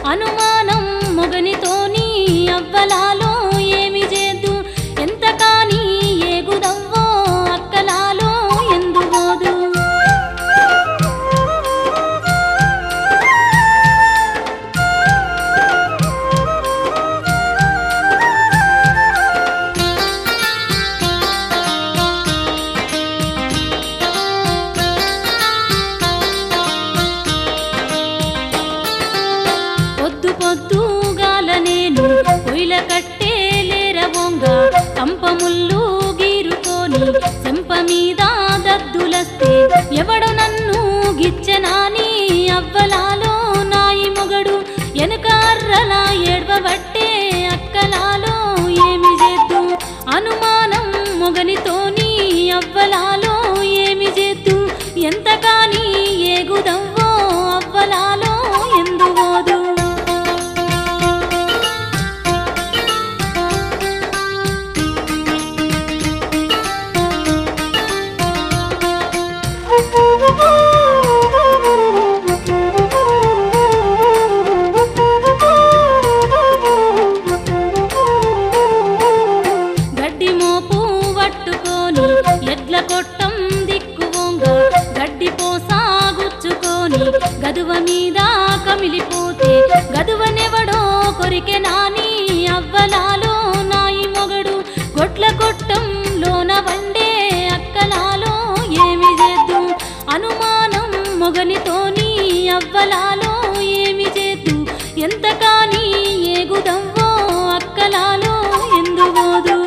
అనుమానం మొగనితోని అవ్వలాలో ఏమి చేద్దు ఎంత కాని ఏగుదవ్వో అక్కలాలో ఎందుబోదు పొద్దు పొద్దుగాల నేను పొయ్యిల కట్టే లేరవొంగ కంపముళ్ళు గీరుకొని చెంప మీద దద్దులస్తే ఎవడు నన్ను గిచ్చనాని అవ్వలాలో నాయి మొగడు ఎనకార్రలా ఏడ్వబట్టే అక్కలాలో ఏమి చేద్దు అనుమానం మొగనితోని అవ్వలాలో ఏమి చేద్దు ఎంత కాని ఏగుదవ్వో అవ్వలాలో ఎందువోదు గడ్డి మోపు పట్టుకొని ఎడ్ల కొట్టం దిక్కువోంగ గడ్డి పోసాగుచ్చుకొని గదువ మీద కమిలిపోతే గదువనెవడో కొరికె నాని అవ్వలాలో నాయి మొగడు గొడ్ల కొట్టం లోన వండే అక్కలాలో ఏమి చేద్దు అనుమానం మొగనితోని అవ్వలాలో ఏమి చేద్దు ఎంత కాని ఏగుదవ్వో అక్కలాలో ఎందుబోదు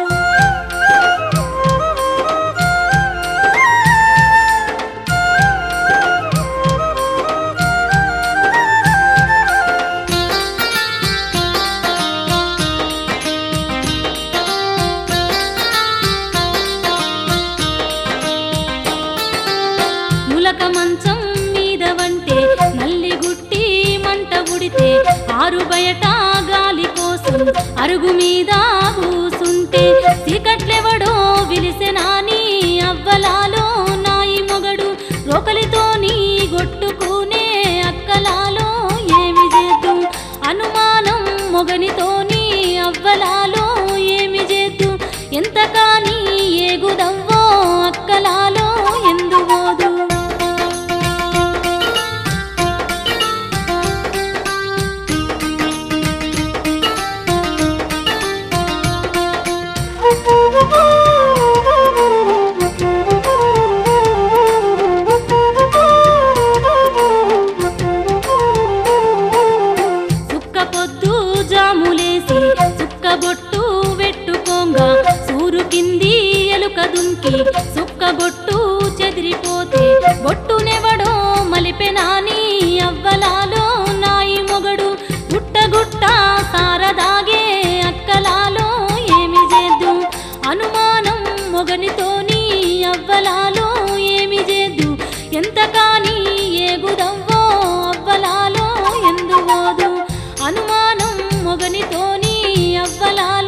ములక మంచం మీద వంటే నల్లి గుట్టి మంట ఉడితే ఆరు బయట గాలి కోసం అరుగు మీద కూసుంటే చీకట్లెవడో విలిసెనాని అవ్వలాలో నాయి మొగడు రోకలితోని గొట్టుకునే అక్కలాలో ఏమి చేద్దు అనుమానం మొగనితోని అవ్వలాలో ఏమి చేద్దు ఎంత కాని ఏగుదవ్వో అక్కలాలో ఎందుబోదు సుక్క పొద్దు జాములేసి సుక్క బొట్టు వెట్టుకోంగా సూరు కింది ఎలుక దుంకి సుక్క బొట్టు చెదిరిపోతే బొట్టునెవడో మలిపెనాని అవ్వలాలో నాయి మొగడు గుట్టగుట్ట సారదాగే అక్కలాలో ఏమి చేద్దు అనుమానం మొగనితోని అవ్వలాలో ఏమి చేద్దు ఎంత కాని ఏగుదవ్వో అవ్వలాలో ఎందుబోదు అనుమానం మొగనితోని అవ్వలా